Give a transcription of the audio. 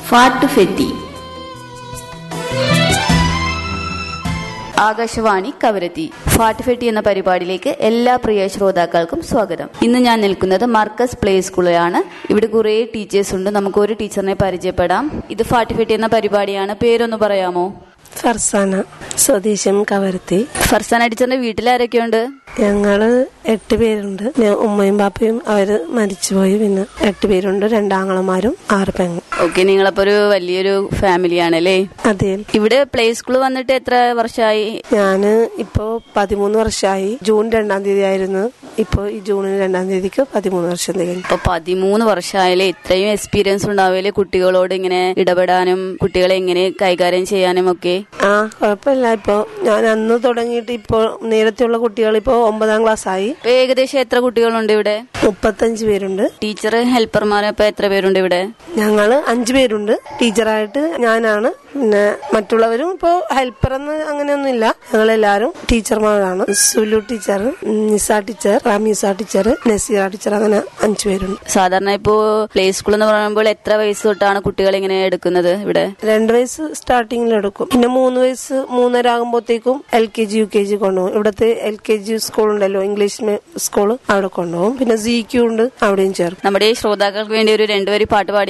ഫാട്ടുഫെറ്റി ആകാശവാണി കവരത്തി ഫാട്ടുഫെട്ടി എന്ന പരിപാടിയിലേക്ക് എല്ലാ പ്രിയ ശ്രോതാക്കൾക്കും സ്വാഗതം ഇന്ന് ഞാൻ നിൽക്കുന്നത് മർക്കസ് പ്ലേ സ്കൂളിലാണ് ഇവിടെ കുറേ ടീച്ചേഴ്സ് ഉണ്ട് നമുക്ക് ഒരു ടീച്ചറിനെ പരിചയപ്പെടാം ഇത് ഫാട്ടുഫെട്ടി എന്ന പരിപാടിയാണ് പേരൊന്ന് പറയാമോ ഫർസാന സ്വദേശം കവരത്തി ഫർസാന ടീച്ചറിന്റെ വീട്ടിലാരൊക്കെയുണ്ട് ഞങ്ങള് എട്ട് പേരുണ്ട് ഞാൻ ഉമ്മയും ബാപ്പയും അവര് മരിച്ചുപോയി പിന്നെ എട്ട് പേരുണ്ട് രണ്ടാങ്ങളമാരും ആറ് പെങ്ങും ഓക്കെ നിങ്ങളപ്പോ ഒരു വലിയൊരു ഫാമിലിയാണല്ലേ അതെ ഇവിടെ പ്ലേ സ്കൂൾ വന്നിട്ട് എത്ര വർഷമായി ഞാന് ഇപ്പോ പതിമൂന്ന് വർഷമായി ജൂൺ രണ്ടാം തീയതി ആയിരുന്നു ഇപ്പോ ഈ ജൂണിന് രണ്ടാം തീയതിക്ക് പതിമൂന്ന് വർഷം തികഞ്ഞു ഇപ്പൊ പതിമൂന്ന് വർഷമായാലേ ഇത്രയും എക്സ്പീരിയൻസ് ഉണ്ടാവില്ലേ കുട്ടികളോട് ഇങ്ങനെ ഇടപെടാനും കുട്ടികളെ എങ്ങനെ കൈകാര്യം ചെയ്യാനും ഒക്കെ ആ കുഴപ്പമില്ല ഇപ്പോ ഞാൻ അന്ന് തുടങ്ങിയിട്ട് ഇപ്പോ നേരത്തെയുള്ള കുട്ടികൾ ഇപ്പോ ഒമ്പതാം ക്ലാസ് ആയി ഇപ്പൊ ഏകദേശം എത്ര കുട്ടികളുണ്ട് ഇവിടെ മുപ്പത്തഞ്ച് പേരുണ്ട് ടീച്ചർ ഹെൽപ്പർമാർ ഇപ്പൊ എത്ര പേരുണ്ട് ഇവിടെ ഞങ്ങള് അഞ്ചു പേരുണ്ട് ടീച്ചറായിട്ട് ഞാനാണ് പിന്നെ മറ്റുള്ളവരും ഇപ്പോ ഹെൽപ്പർ എന്ന് അങ്ങനെയൊന്നുമില്ല ഞങ്ങളെല്ലാരും ടീച്ചർമാരാണ് Sulu teacher Nisa teacher Ramisa teacher Naseera teacher അങ്ങനെ അഞ്ചു പേരുണ്ട് സാധാരണ ഇപ്പോ പ്ലേ സ്കൂൾ എന്ന് പറയുമ്പോൾ എത്ര വയസ്സ് തൊട്ടാണ് കുട്ടികളെ ഇങ്ങനെ എടുക്കുന്നത് ഇവിടെ രണ്ട് വയസ്സ് സ്റ്റാർട്ടിങ്ങിൽ എടുക്കും പിന്നെ മൂന്ന് വയസ്സ് മൂന്നര ആകുമ്പോഴത്തേക്കും L K G U K G കൊണ്ടുപോകും ഇവിടുത്തെ L K G school English school സ്കൂൾ അവിടെ കൊണ്ടുപോകും പിന്നെ സി ക്യു ഉണ്ട് അവിടെയും ചേർക്കും നമ്മുടെ ഈ ശ്രോതാക്കൾക്ക് വേണ്ടി ഒരു രണ്ടുപേരി പാട്ട് പാടി